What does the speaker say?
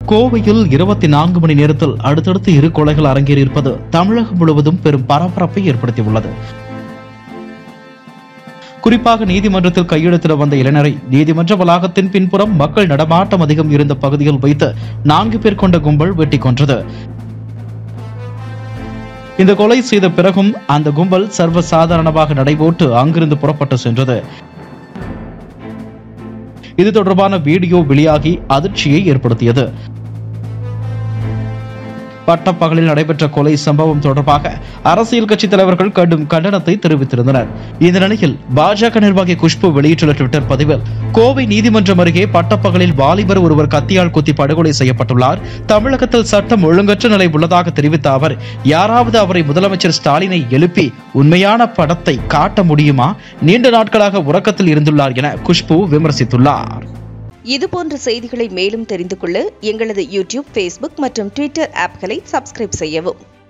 கோவையில் இருபத்தி நான்கு மணி நேரத்தில் அடுத்தடுத்து இரு கொலைகள் அரங்கேறியிருப்பது தமிழகம் முழுவதும் பெரும் பரபரப்பை ஏற்படுத்தியுள்ளது குறிப்பாக நீதிமன்றத்தில் கையெழுத்திட வந்த இளைஞரை நீதிமன்ற வளாகத்தின் பின்புறம் மக்கள் நடமாட்டம் அதிகம் இருந்த பகுதியில் வைத்து நான்கு பேர் கொண்ட கும்பல் வெட்டி கொன்றது இந்த கொலை செய்த பிறகும் அந்த கும்பல் சர்வசாதாரணமாக நடைபோட்டு அங்கிருந்து புறப்பட்டு சென்றது இது தொடர்பான வீடியோ வெளியாகி அதிர்ச்சியை ஏற்படுத்தியது பட்டப்பகலில் நடைபெற்ற கொலை சம்பவம் தொடர்பாக அரசியல் கட்சித் தலைவர்கள் கடும் கண்டனத்தை தெரிவித்திருந்தனர் இந்த நிலையில் பாஜக நிர்வாகி குஷ்பு வெளியிட்டுள்ள ட்விட்டர் பதிவில் கோவை நீதிமன்றம் அருகே பட்டப்பகலில் வாலிபர் ஒருவர் கத்தியால் குத்தி படுகொலை செய்யப்பட்டுள்ளார் தமிழகத்தில் சட்டம் ஒழுங்கற்ற நிலை உள்ளதாக தெரிவித்த அவர் யாராவது அவரை முதலமைச்சர் ஸ்டாலினை எழுப்பி உண்மையான படத்தை காட்ட முடியுமா நீண்ட நாட்களாக உறக்கத்தில் இருந்துள்ளார் என குஷ்பு விமர்சித்துள்ளார் இதுபோன்ற செய்திகளை மேலும் தெரிந்து கொள்ள எங்களது யூடியூப் ஃபேஸ்புக் மற்றும் ட்விட்டர் ஆப்களை சப்ஸ்கிரைப் செய்யவும்